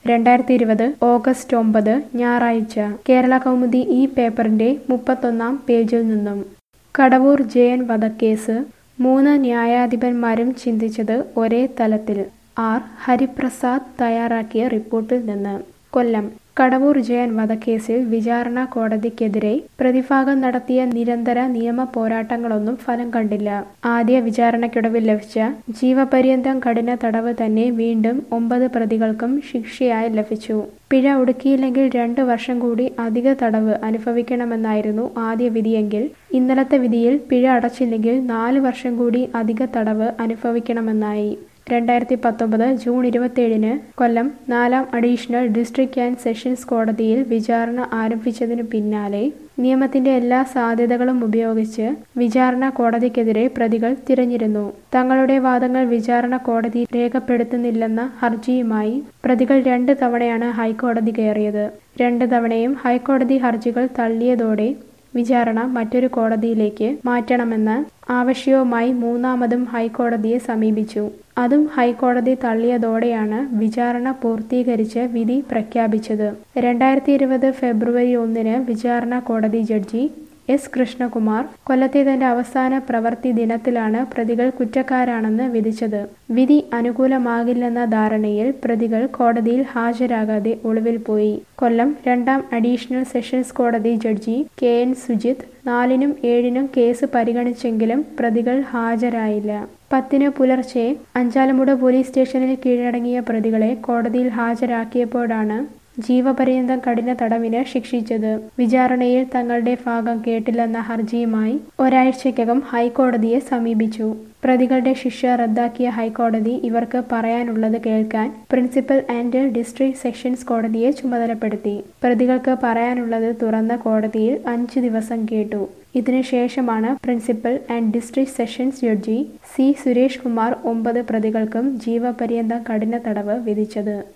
രണ്ടായിരത്തി ഇരുപത് ഓഗസ്റ്റ് ഒമ്പത് ഞായറാഴ്ച കേരള കൗമുദി ഈ പേപ്പറിന്റെ മുപ്പത്തൊന്നാം പേജിൽ നിന്നും കടവൂർ ജയൻ വധക്കേസ് മൂന്ന് ന്യായാധിപന്മാരും ചിന്തിച്ചത് ഒരേ തലത്തിൽ ആർ ഹരിപ്രസാദ് തയ്യാറാക്കിയ റിപ്പോർട്ടിൽ നിന്ന് കൊല്ലം കടവൂർ ജയൻ വധക്കേസിൽ വിചാരണ കോടതിക്കെതിരെ പ്രതിഭാഗം നടത്തിയ നിരന്തര നിയമ പോരാട്ടങ്ങളൊന്നും ഫലം കണ്ടില്ല ആദ്യ വിചാരണയ്ക്കൊടുവിൽ ലഭിച്ച ജീവപര്യന്തം കഠിന തടവ് തന്നെ വീണ്ടും ഒമ്പത് പ്രതികൾക്കും ശിക്ഷയായി ലഭിച്ചു പിഴ ഒടുക്കിയില്ലെങ്കിൽ രണ്ട് വർഷം കൂടി അധിക തടവ് അനുഭവിക്കണമെന്നായിരുന്നു ആദ്യ വിധിയെങ്കിൽ ഇന്നലത്തെ വിധിയിൽ പിഴ അടച്ചില്ലെങ്കിൽ നാല് വർഷം കൂടി അധിക തടവ് അനുഭവിക്കണമെന്നായി രണ്ടായിരത്തി പത്തൊമ്പത് ജൂൺ ഇരുപത്തിയേഴിന് കൊല്ലം നാലാം അഡീഷണൽ ഡിസ്ട്രിക്ട് ആൻഡ് സെഷൻസ് കോടതിയിൽ വിചാരണ ആരംഭിച്ചതിനു പിന്നാലെ നിയമത്തിന്റെ എല്ലാ സാധ്യതകളും ഉപയോഗിച്ച് വിചാരണ കോടതിക്കെതിരെ പ്രതികൾ തിരഞ്ഞിരുന്നു തങ്ങളുടെ വാദങ്ങൾ വിചാരണ കോടതി രേഖപ്പെടുത്തുന്നില്ലെന്ന ഹർജിയുമായി പ്രതികൾ രണ്ട് തവണയാണ് ഹൈക്കോടതി കയറിയത് രണ്ട് തവണയും ഹൈക്കോടതി ഹർജികൾ തള്ളിയതോടെ വിചാരണ മറ്റൊരു കോടതിയിലേക്ക് മാറ്റണമെന്ന ആവശ്യവുമായി മൂന്നാമതും ഹൈക്കോടതിയെ സമീപിച്ചു അതും ഹൈക്കോടതി തള്ളിയതോടെയാണ് വിചാരണ പൂർത്തീകരിച്ച് വിധി പ്രഖ്യാപിച്ചത് രണ്ടായിരത്തി ഇരുപത് ഫെബ്രുവരി ഒന്നിന് വിചാരണ കോടതി ജഡ്ജി എസ് കൃഷ്ണകുമാർ കൊല്ലത്തെ തന്റെ അവസാന പ്രവൃത്തി ദിനത്തിലാണ് പ്രതികൾ കുറ്റക്കാരാണെന്ന് വിധിച്ചത് വിധി അനുകൂലമാകില്ലെന്ന ധാരണയിൽ പ്രതികൾ കോടതിയിൽ ഹാജരാകാതെ ഒളിവിൽ പോയി കൊല്ലം രണ്ടാം അഡീഷണൽ സെഷൻസ് കോടതി ജഡ്ജി കെ എൻ സുജിത് നാലിനും ഏഴിനും കേസ് പരിഗണിച്ചെങ്കിലും പ്രതികൾ ഹാജരായില്ല പത്തിന് പുലർച്ചെ അഞ്ചാലമുട പോലീസ് സ്റ്റേഷനിൽ കീഴടങ്ങിയ പ്രതികളെ കോടതിയിൽ ഹാജരാക്കിയപ്പോഴാണ് ജീവപര്യന്തം കഠിന തടവിന് ശിക്ഷിച്ചത് വിചാരണയിൽ തങ്ങളുടെ ഭാഗം കേട്ടില്ലെന്ന ഹർജിയുമായി ഒരാഴ്ചയ്ക്കകം ഹൈക്കോടതിയെ സമീപിച്ചു പ്രതികളുടെ ശിക്ഷ റദ്ദാക്കിയ ഹൈക്കോടതി ഇവർക്ക് പറയാനുള്ളത് കേൾക്കാൻ പ്രിൻസിപ്പൽ ആൻഡ് ഡിസ്ട്രിക്ട് സെഷൻസ് കോടതിയെ ചുമതലപ്പെടുത്തി പ്രതികൾക്ക് പറയാനുള്ളത് തുറന്ന കോടതിയിൽ അഞ്ചു ദിവസം കേട്ടു ഇതിനുശേഷമാണ് principal and district sessions judge C Suresh Kumar ഒമ്പത് പ്രതികൾക്കും ജീവപര്യന്തം കഠിന തടവ് വിധിച്ചത്